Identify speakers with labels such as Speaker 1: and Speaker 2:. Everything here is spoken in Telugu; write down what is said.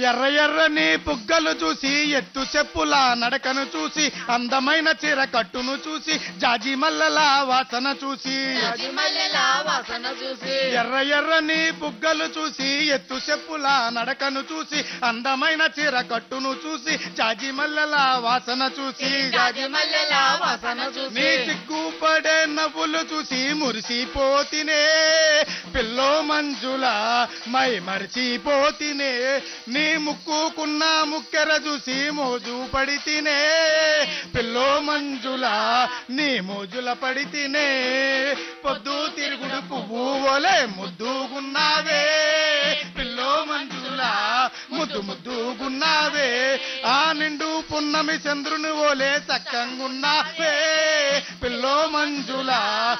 Speaker 1: ఎర్ర ఎర్రని బుగ్గలు చూసి ఎత్తు చెప్పుల నడకను చూసి అందమైన చీర కట్టును చూసి జాజి మల్లెల వాసన చూసి
Speaker 2: మల్లెల వాసన చూసి
Speaker 1: ఎర్ర ఎర్రని బుగ్గలు చూసి ఎత్తు చెప్పుల నడకను చూసి అందమైన చీర కట్టును చూసి జాజి మల్లెల వాసన చూసి
Speaker 2: జాజి మల్లెల వాసన
Speaker 1: నీ
Speaker 2: చూసి
Speaker 1: సిగ్గుపడే నవ్వులు చూసి మురిసిపోతినే పిల్లో మంజుల మై మరిచిపోతినే నీ ముక్కుకున్న ముక్కెర చూసి మోజు పడితినే పిల్లో మంజుల నీ మోజుల పడితినే పొద్దు తిరుగుడు పువ్వు ఓలే ముద్దుగున్నావే పిల్లో మంజుల ముద్దు ముద్దుగున్నావే ఆ నిండు పున్నమి చంద్రుని ఓలే చక్కంగున్నావే పిల్లో మంజుల